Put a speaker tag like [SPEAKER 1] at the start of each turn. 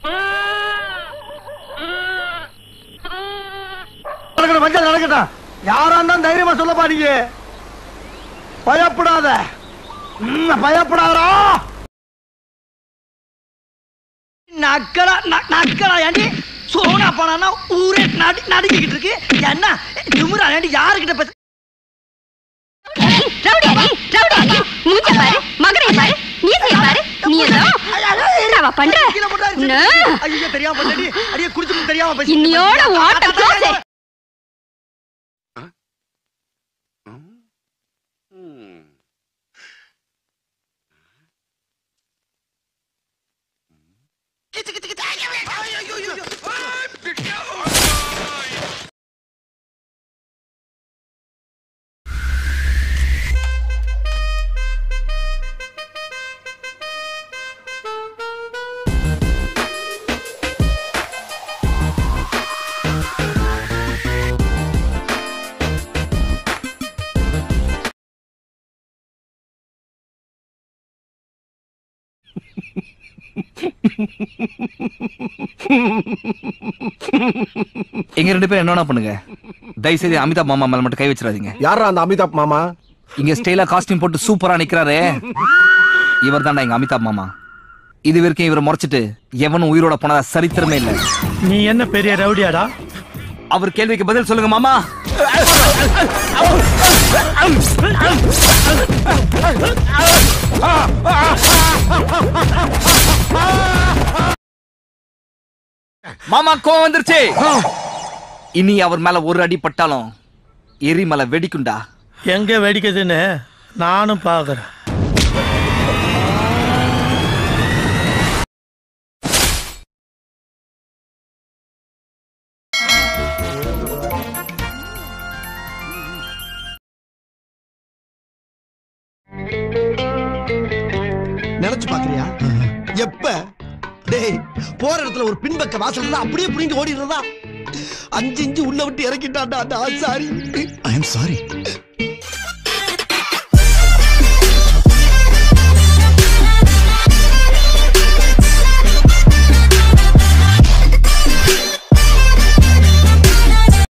[SPEAKER 1] நடக்கட்டும் மஞ்சள் நடக்கட்டும் யாரா இருந்தாலும் தைரியமா சொல்லப்பா நீங்க பயப்படாத ம், பயப்படாதடா
[SPEAKER 2] நக்கலா ந- நக்கலா ஏண்டி சோனா போனா ஊரே நடி நடுக்கிட்டு இருக்கு என்ன திமுறா ஏண்டி யாருக்கிட்ட பேச
[SPEAKER 3] ரவுடி அடி ரவுடி அடி மூஞ்ச பாரு மகனை பாரு மீசைய பாரு நீ ஏதோ என்னவா பண்ற
[SPEAKER 2] கீழே போட்டு அடிச்சு.
[SPEAKER 3] நான்
[SPEAKER 2] ஐயோ தெரியாம பண்ணடி அடியே குடிச்சு தெரியாம பேசி
[SPEAKER 3] இன்னியோட ஓட்டம் க்ளோஸ்
[SPEAKER 4] எங்க ரெண்டு பேரும் என்னன்னா பண்ணுங்க தயவு செய்து அமிதாப் மாமா மேல மட்டும் கை வச்சிடாதீங்க
[SPEAKER 1] யாரா அந்த அமிதாப் மாமா
[SPEAKER 4] இங்க ஸ்டைலா காஸ்டியூம் போட்டு சூப்பரா நிக்கிறாரே இவர் தான்டா எங்க அமிதாப் மாமா இது வரைக்கும் இவரை முறைச்சிட்டு எவனும் உயிரோட போனதா சரித்திரமே இல்ல
[SPEAKER 1] நீ என்ன பெரிய ரவுடியாடா
[SPEAKER 4] அவர் கேள்விக்கு பதில் சொல்லுங்க மாமா மாமா கோவம் வந்துருச்சு இனி அவர் மேல ஒரு அடி பட்டாலும் எரிமலை வெடிக்குண்டா
[SPEAKER 1] எங்க வெடிக்குதுன்னு நானும் பாக்குறேன்
[SPEAKER 5] நினைச்சு பாக்குறியா எப்ப டேய் போற இடத்துல ஒரு பின்பக்க வாசல் இருந்தா அப்படியே புடிங்கி ஓடிடுறதா அஞ்சு இஞ்சு உள்ள விட்டு இறக்கிட்டான்டா அந்த ஆசாரி
[SPEAKER 6] ஐ எம் சாரி